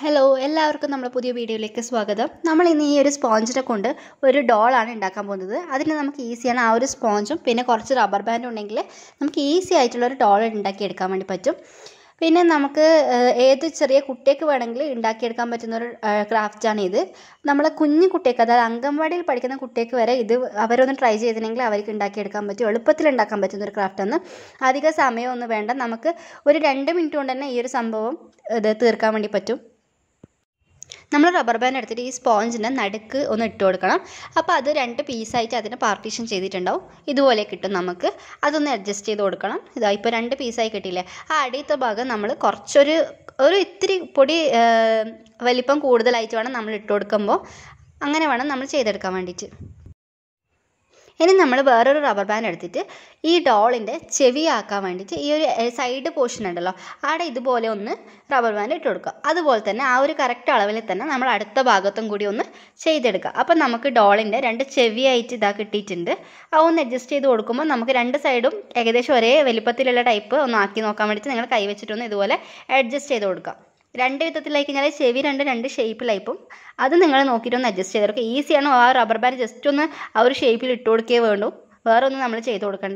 hello എല്ലാവർക്കും നമ്മുടെ പുതിയ വീഡിയോയിലേക്ക് സ്വാഗതം നമ്മൾ ഇന്ന് ഈ ഒരു സ്പോഞ്ചിനെ കൊണ്ട് ഒരു ഡോളാണ് ഉണ്ടാക്കാൻ പോകുന്നത് അതിന് നമുക്ക് ഈസിയാണ് ആ ഒരു സ്പോഞ്ചും പിന്നെ കുറച്ച് റബ്ബർ ബാൻഡും ഉണ്ടെങ്കിൽ നമുക്ക് ഈസി ആയിട്ടുള്ള ഒരു ഡോൾ ഉണ്ടാക്കിയെടുക്കാൻ വേണ്ടി പറ്റും പിന്നെ നമുക്ക് ഏഹ്, ഏത് ചെറിയ കുട്ടിയൊക്കെ വേണമെങ്കിൽ ഉണ്ടാക്കിയെടുക്കാൻ പറ്റുന്ന ഒരു ക്രാഫ്റ്റാണ് ഇത് നമ്മളെ കുഞ്ഞു കുട്ടിയൊക്കെ അതായത് അംഗൻവാടിയിൽ പഠിക്കുന്ന കുട്ടിയൊക്കെ വരെ ഇത് അവരൊന്ന് ട്രൈ ചെയ്തിട്ടുണ്ടെങ്കിൽ അവർക്ക് ഉണ്ടാക്കിയെടുക്കാൻ പറ്റും എളുപ്പത്തിൽ ഉണ്ടാക്കാൻ പറ്റുന്ന ഒരു ക്രാഫ്റ്റാണ് അധിക സമയമൊന്നും വേണ്ട നമുക്ക് ഒരു രണ്ട് മിനിറ്റ് കൊണ്ട് തന്നെ ഈ ഒരു സംഭവം ഇത് തീർക്കാൻ വേണ്ടി പറ്റും നമ്മൾ റബ്ബർ ബാൻഡ് എടുത്തിട്ട് ഈ സ്പോഞ്ചിൻ്റെ നടുക്ക് ഒന്ന് ഇട്ട് കൊടുക്കണം അപ്പോൾ അത് രണ്ട് പീസായിട്ട് അതിനെ പാർട്ടീഷൻ ചെയ്തിട്ടുണ്ടാവും ഇതുപോലെ കിട്ടും നമുക്ക് അതൊന്ന് അഡ്ജസ്റ്റ് ചെയ്ത് കൊടുക്കണം ഇതാ ഇപ്പോൾ രണ്ട് പീസായി കിട്ടിയില്ലേ ആ അടിയത്തെ ഭാഗം നമ്മൾ കുറച്ചൊരു ഒരു ഇത്തിരി പൊടി ആ, വലിപ്പം കൂടുതലായിട്ട് വേണം നമ്മൾ ഇട്ട് കൊടുക്കുമ്പോൾ അങ്ങനെ വേണം നമ്മൾ ചെയ്തെടുക്കാൻ വേണ്ടിയിട്ട് ഇനി നമ്മൾ വേറൊരു റബ്ബർ ബാൻഡ് എടുത്തിട്ട് ഈ ഡോളിൻ്റെ ചെവിയാക്കാൻ വേണ്ടിയിട്ട് ഈ ഒരു സൈഡ് പോർഷൻ ഉണ്ടല്ലോ അവിടെ ഇതുപോലെ ഒന്ന് റബ്ബർ ബാൻഡ് ഇട്ട് കൊടുക്കുക അതുപോലെ തന്നെ ആ ഒരു കറക്റ്റ് അളവിൽ തന്നെ നമ്മൾ അടുത്ത ഭാഗത്തും കൂടി ഒന്ന് ചെയ്തെടുക്കുക അപ്പം നമുക്ക് ഡോളിൻ്റെ രണ്ട് ചെവിയായിട്ട് ഇതാ കിട്ടിയിട്ടുണ്ട് ആ ഒന്ന് അഡ്ജസ്റ്റ് ചെയ്ത് കൊടുക്കുമ്പോൾ നമുക്ക് രണ്ട് സൈഡും ഏകദേശം ഒരേ വലിപ്പത്തിലുള്ള ടൈപ്പ് ഒന്ന് ആക്കി നോക്കാൻ വേണ്ടിയിട്ട് നിങ്ങൾ കൈ വെച്ചിട്ടൊന്ന് ഇതുപോലെ അഡ്ജസ്റ്റ് ചെയ്ത് കൊടുക്കുക രണ്ട് വിധത്തിലായി കഴിഞ്ഞാൽ ചെവി രണ്ട് രണ്ട് ഷേപ്പിലായിപ്പം അത് നിങ്ങൾ നോക്കിയിട്ടൊന്ന് അഡ്ജസ്റ്റ് ചെയ്ത് കൊടുക്കുക ഈസിയാണ് ആ റബ്ബർ ബാൻഡ് ജസ്റ്റ് ഒന്ന് ആ ഒരു ഷേപ്പിൽ ഇട്ട് കൊടുക്കേ വേണ്ടൂ വേറെ ഒന്നും നമ്മൾ ചെയ്ത് കൊടുക്കണ്ട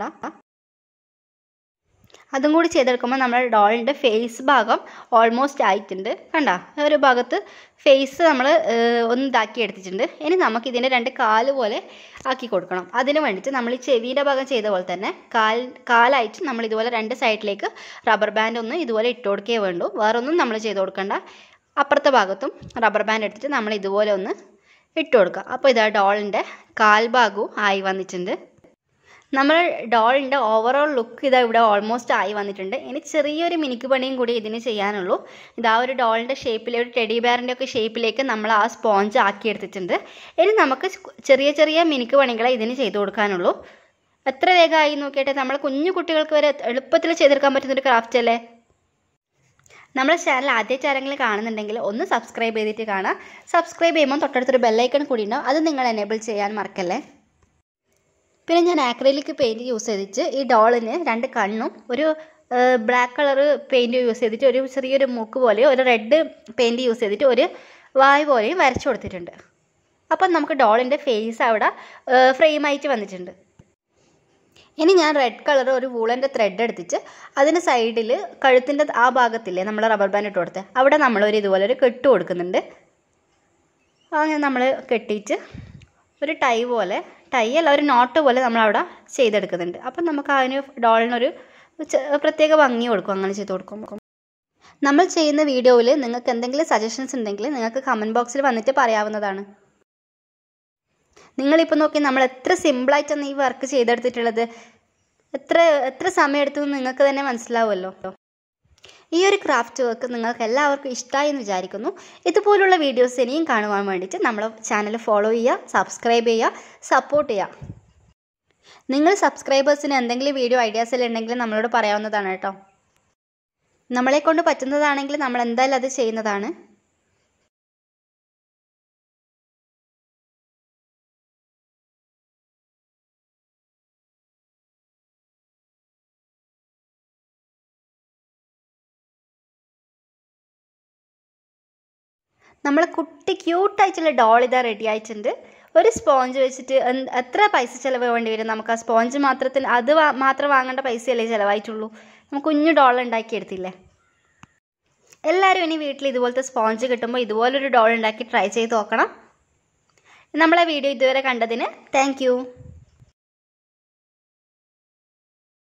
അതും കൂടി ചെയ്തെടുക്കുമ്പോൾ നമ്മുടെ ഡോളിൻ്റെ ഫേസ് ഭാഗം ഓൾമോസ്റ്റ് ആയിട്ടുണ്ട് കണ്ട ഒരു ഭാഗത്ത് ഫേസ് നമ്മൾ ഒന്ന് ഇതാക്കി എടുത്തിട്ടുണ്ട് ഇനി നമുക്ക് ഇതിൻ്റെ രണ്ട് കാല് പോലെ ആക്കി കൊടുക്കണം അതിന് വേണ്ടിയിട്ട് നമ്മൾ ഈ ചെവിയുടെ ഭാഗം ചെയ്ത പോലെ തന്നെ കാൽ കാലായിട്ട് നമ്മൾ ഇതുപോലെ രണ്ട് സൈഡിലേക്ക് റബ്ബർ ബാൻഡ് ഒന്ന് ഇതുപോലെ ഇട്ട് കൊടുക്കേ വേണ്ടൂ വേറെ ഒന്നും നമ്മൾ ചെയ്ത് കൊടുക്കണ്ട അപ്പുറത്തെ ഭാഗത്തും റബ്ബർ ബാൻഡ് എടുത്തിട്ട് നമ്മൾ ഇതുപോലെ ഒന്ന് ഇട്ട് കൊടുക്കുക അപ്പോൾ ഇതാ ഡോളിൻ്റെ കാൽഭാഗവും ആയി വന്നിട്ടുണ്ട് നമ്മൾ ഡോളിൻ്റെ ഓവറോൾ ലുക്ക് ഇതാ ഇവിടെ ഓൾമോസ്റ്റ് ആയി വന്നിട്ടുണ്ട് ഇനി ചെറിയൊരു മിനുക്ക് പണിയും കൂടി ഇതിന് ചെയ്യാനുള്ളൂ ഇതാ ഒരു ഡോളിൻ്റെ ഷേപ്പിൽ ഒരു ടെഡി ബെയറിൻ്റെ ഒക്കെ ഷേപ്പിലേക്ക് നമ്മൾ ആ സ്പോഞ്ച് ആക്കി എടുത്തിട്ടുണ്ട് ഇനി നമുക്ക് ചെറിയ ചെറിയ മിനുക്ക് പണികളെ ഇതിന് ചെയ്തു കൊടുക്കാനുള്ളൂ എത്ര വേഗമായി നോക്കിയിട്ട് നമ്മൾ കുഞ്ഞു കുട്ടികൾക്ക് വരെ എളുപ്പത്തിൽ ചെയ്തെടുക്കാൻ പറ്റുന്ന ഒരു ക്രാഫ്റ്റ് അല്ലേ നമ്മുടെ ചാനൽ ആദ്യമായിട്ട് ആരെങ്കിലും കാണുന്നുണ്ടെങ്കിൽ ഒന്ന് സബ്സ്ക്രൈബ് ചെയ്തിട്ട് കാണാം സബ്സ്ക്രൈബ് ചെയ്യുമ്പോൾ തൊട്ടടുത്തൊരു ബെല്ലൈക്കൺ കൂടി ഉണ്ടാവും അത് നിങ്ങൾ എനേബിൾ ചെയ്യാൻ മറക്കല്ലേ പിന്നെ ഞാൻ ആക്രലിക് പെയിൻറ് യൂസ് ചെയ്തിട്ട് ഈ ഡോളിന് രണ്ട് കണ്ണും ഒരു ബ്ലാക്ക് കളർ പെയിൻറ് യൂസ് ചെയ്തിട്ട് ഒരു ചെറിയൊരു മൂക്ക് പോലെയോ ഒരു റെഡ് പെയിൻറ് യൂസ് ചെയ്തിട്ട് ഒരു വായ് പോലെയും വരച്ചു കൊടുത്തിട്ടുണ്ട് അപ്പം നമുക്ക് ഡോളിൻ്റെ ഫേസ് അവിടെ ഫ്രെയിമായിട്ട് വന്നിട്ടുണ്ട് ഇനി ഞാൻ റെഡ് കളർ ഒരു വൂളൻ്റെ ത്രെഡ് എടുത്തിട്ട് അതിന് സൈഡിൽ കഴുത്തിൻ്റെ ആ ഭാഗത്തില്ലേ നമ്മൾ റബ്ബർ ബാൻഡ് ഇട്ട് കൊടുത്ത് അവിടെ നമ്മളൊരു ഇതുപോലെ ഒരു കെട്ട് കൊടുക്കുന്നുണ്ട് അങ്ങനെ നമ്മൾ കെട്ടിയിട്ട് ഒരു ടൈ പോലെ ടൈ അല്ല ഒരു നോട്ട് പോലെ നമ്മളവിടെ ചെയ്തെടുക്കുന്നുണ്ട് അപ്പം നമുക്ക് അതിന് ഡോളിനൊരു ചെ- പ്രത്യേക ഭംഗി കൊടുക്കും അങ്ങനെ ചെയ്ത് കൊടുക്കും നമ്മൾ ചെയ്യുന്ന വീഡിയോയിൽ നിങ്ങൾക്ക് എന്തെങ്കിലും സജഷൻസ് ഉണ്ടെങ്കിൽ നിങ്ങൾക്ക് കമൻറ്റ് ബോക്സിൽ വന്നിട്ട് പറയാവുന്നതാണ് നിങ്ങളിപ്പോൾ നോക്കി നമ്മൾ എത്ര സിമ്പിളായിട്ടാണ് ഈ വർക്ക് ചെയ്തെടുത്തിട്ടുള്ളത് എത്ര എത്ര സമയം എടുത്തു എന്ന് നിങ്ങൾക്ക് തന്നെ മനസ്സിലാവുമല്ലോ ഈ ഒരു ക്രാഫ്റ്റ് വർക്ക് നിങ്ങൾക്ക് എല്ലാവർക്കും ഇഷ്ടമായി എന്ന് വിചാരിക്കുന്നു ഇതുപോലുള്ള വീഡിയോസ് ഇനിയും കാണുവാൻ വേണ്ടിയിട്ട് നമ്മളെ ചാനൽ ഫോളോ ചെയ്യുക സബ്സ്ക്രൈബ് ചെയ്യുക സപ്പോർട്ട് ചെയ്യുക നിങ്ങൾ സബ്സ്ക്രൈബേഴ്സിന് എന്തെങ്കിലും വീഡിയോ ഐഡിയാസ് ഉണ്ടെങ്കിൽ നമ്മളോട് പറയാവുന്നതാണ് കേട്ടോ നമ്മളെ കൊണ്ട് പറ്റുന്നതാണെങ്കിൽ നമ്മൾ എന്തായാലും അത് ചെയ്യുന്നതാണ് നമ്മൾ കുട്ടി ക്യൂട്ടായിട്ടുള്ള ഡോൾ ഇതാ റെഡി ആയിട്ടുണ്ട് ഒരു സ്പോഞ്ച് വെച്ചിട്ട് എന്ത്- എത്ര പൈസ ചിലവ് വേണ്ടി വരും നമുക്ക് ആ സ്പോഞ്ച് മാത്രത്തിന് അത് വാ- മാത്രം വാങ്ങേണ്ട പൈസയല്ലേ ചിലവായിട്ടുള്ളൂ നമുക്ക് കുഞ്ഞു ഡോൾ ഉണ്ടാക്കിയെടുത്തില്ലേ എല്ലാവരും ഇനി വീട്ടിൽ ഇതുപോലത്തെ സ്പോഞ്ച് കിട്ടുമ്പോൾ ഇതുപോലൊരു ഡോൾ ഉണ്ടാക്കി ട്രൈ ചെയ്ത് നോക്കണം നമ്മളെ വീഡിയോ ഇതുവരെ കണ്ടതിന് താങ്ക്